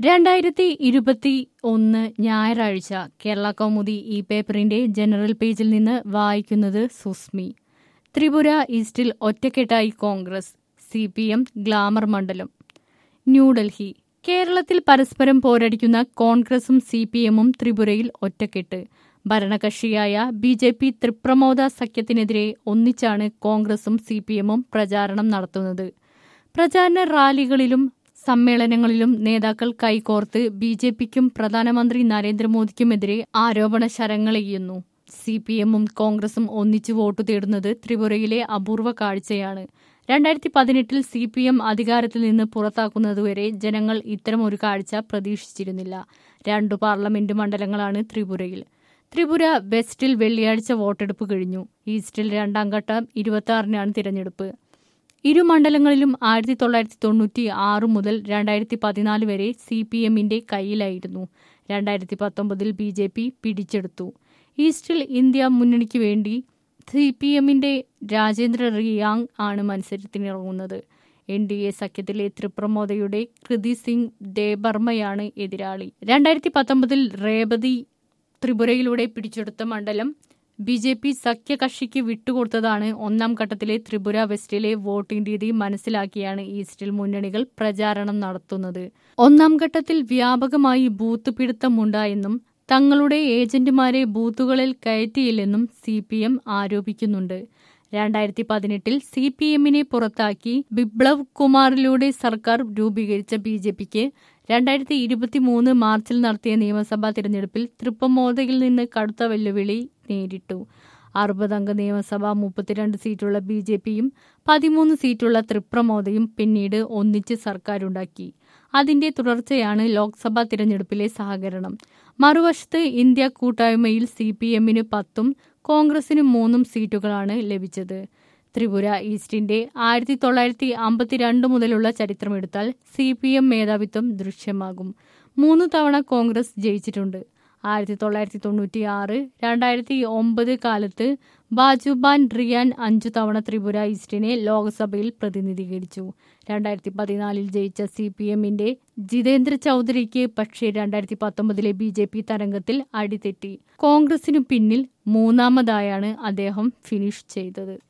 രണ്ടായിരത്തി ഇരുപത്തി ഒന്ന് ഞായറാഴ്ച കേരള കൗമുദി ഈ പേപ്പറിന്റെ ജനറൽ പേജിൽ നിന്ന് വായിക്കുന്നത് സുസ്മി ത്രിപുര ഈസ്റ്റിൽ ഒറ്റക്കെട്ടായി Congress C P M glamour മണ്ഡലം ന്യൂഡൽഹി കേരളത്തിൽ പരസ്പരം പോരടിക്കുന്ന കോൺഗ്രസും സി പി എമ്മും ത്രിപുരയിൽ ഒറ്റക്കെട്ട് ഭരണകക്ഷിയായ ബി ജെ പി ത്രിപ്രമോദ സഖ്യത്തിനെതിരെ ഒന്നിച്ചാണ് കോൺഗ്രസും സി പി എമ്മും പ്രചാരണം നടത്തുന്നത് പ്രചാരണ റാലികളിലും സമ്മേളനങ്ങളിലും നേതാക്കൾ കൈകോർത്ത് ബി ജെ പിക്കും പ്രധാനമന്ത്രി നരേന്ദ്രമോദിക്കുമെതിരെ ആരോപണ ശരങ്ങളെയ്യുന്നു സി പി എമ്മും കോൺഗ്രസും ഒന്നിച്ചു വോട്ടു തേടുന്നത് ത്രിപുരയിലെ അപൂർവ കാഴ്ചയാണ് രണ്ടായിരത്തി പതിനെട്ടിൽ സി പി എം അധികാരത്തിൽ നിന്ന് പുറത്താക്കുന്നതുവരെ ജനങ്ങൾ ഇത്തരമൊരു കാഴ്ച പ്രതീക്ഷിച്ചിരുന്നില്ല രണ്ടു പാർലമെന്റ് മണ്ഡലങ്ങളാണ് ത്രിപുരയിൽ ത്രിപുര വെസ്റ്റിൽ വെള്ളിയാഴ്ച വോട്ടെടുപ്പ് കഴിഞ്ഞു ഈസ്റ്റിൽ രണ്ടാം ഘട്ടം ഇരുപത്തിയാറിനാണ് തിരഞ്ഞെടുപ്പ് ഇരു മണ്ഡലങ്ങളിലും ആയിരത്തി തൊള്ളായിരത്തി തൊണ്ണൂറ്റി ആറ് മുതൽ രണ്ടായിരത്തി പതിനാല് വരെ സി പി എമ്മിന്റെ കയ്യിലായിരുന്നു രണ്ടായിരത്തി പത്തൊമ്പതിൽ ബി ജെ പി പിടിച്ചെടുത്തു ഈസ്റ്റിൽ ഇന്ത്യ മുന്നണിക്ക് വേണ്ടി സി പി എമ്മിന്റെ രാജേന്ദ്ര റിയാങ് ആണ് മത്സരത്തിനിറങ്ങുന്നത് എൻ ഡി എ സഖ്യത്തിലെ ത്രിപ്രമോദയുടെ കൃതി സിംഗ് ദേബർമ്മയാണ് എതിരാളി രണ്ടായിരത്തി പത്തൊമ്പതിൽ റേബതി ത്രിപുരയിലൂടെ പിടിച്ചെടുത്ത മണ്ഡലം ബി ജെ പി സഖ്യകക്ഷിക്ക് വിട്ടുകൊടുത്തതാണ് ഒന്നാം ഘട്ടത്തിലെ ത്രിപുര വെസ്റ്റിലെ വോട്ടിംഗ് രീതി മനസ്സിലാക്കിയാണ് ഈസ്റ്റിൽ മുന്നണികൾ പ്രചാരണം നടത്തുന്നത് ഒന്നാം ഘട്ടത്തിൽ വ്യാപകമായി ബൂത്ത് പിടുത്തമുണ്ടായെന്നും തങ്ങളുടെ ഏജന്റുമാരെ ബൂത്തുകളിൽ കയറ്റിയില്ലെന്നും സി പി എം ആരോപിക്കുന്നുണ്ട് രണ്ടായിരത്തി പതിനെട്ടിൽ സി പി എമ്മിനെ പുറത്താക്കി ബിപ്ലവ് കുമാറിലൂടെ സർക്കാർ രൂപീകരിച്ച ബി ജെ പിക്ക് രണ്ടായിരത്തി ഇരുപത്തി മൂന്ന് മാർച്ചിൽ നടത്തിയ നിയമസഭാ തിരഞ്ഞെടുപ്പിൽ തൃപ്പമോദയിൽ നിന്ന് കടുത്ത വെല്ലുവിളി നേരിട്ടു അറുപതംഗ നിയമസഭ മുപ്പത്തിരണ്ട് സീറ്റുള്ള ബി ജെ പിയും പതിമൂന്ന് സീറ്റുള്ള തൃപ്രമോദയും പിന്നീട് ഒന്നിച്ച് സർക്കാരുണ്ടാക്കി അതിന്റെ തുടർച്ചയാണ് ലോക്സഭാ തിരഞ്ഞെടുപ്പിലെ സഹകരണം മറുവശത്ത് ഇന്ത്യ കൂട്ടായ്മയിൽ സി പി എമ്മിന് പത്തും കോൺഗ്രസിന് മൂന്നും സീറ്റുകളാണ് ലഭിച്ചത് ത്രിപുര ഈസ്റ്റിന്റെ ആയിരത്തി തൊള്ളായിരത്തി അമ്പത്തിരണ്ട് മുതലുള്ള ചരിത്രമെടുത്താൽ സി പി എം മേധാവിത്വം ദൃശ്യമാകും മൂന്ന് തവണ കോൺഗ്രസ് ജയിച്ചിട്ടുണ്ട് ആയിരത്തി തൊള്ളായിരത്തി തൊണ്ണൂറ്റി ആറ് രണ്ടായിരത്തി ഒമ്പത് കാലത്ത് ബാജുബാൻ റിയാൻ അഞ്ചു തവണ ത്രിപുര ഈസ്റ്റിനെ ലോക്സഭയിൽ പ്രതിനിധീകരിച്ചു രണ്ടായിരത്തി പതിനാലിൽ ജയിച്ച സി പി എമ്മിന്റെ ജിതേന്ദ്ര ചൌധരിക്ക് പക്ഷേ രണ്ടായിരത്തി പത്തൊമ്പതിലെ ബി ജെ പി തരംഗത്തിൽ അടിതെറ്റി കോൺഗ്രസിനു പിന്നിൽ മൂന്നാമതായാണ് അദ്ദേഹം ഫിനിഷ് ചെയ്തത്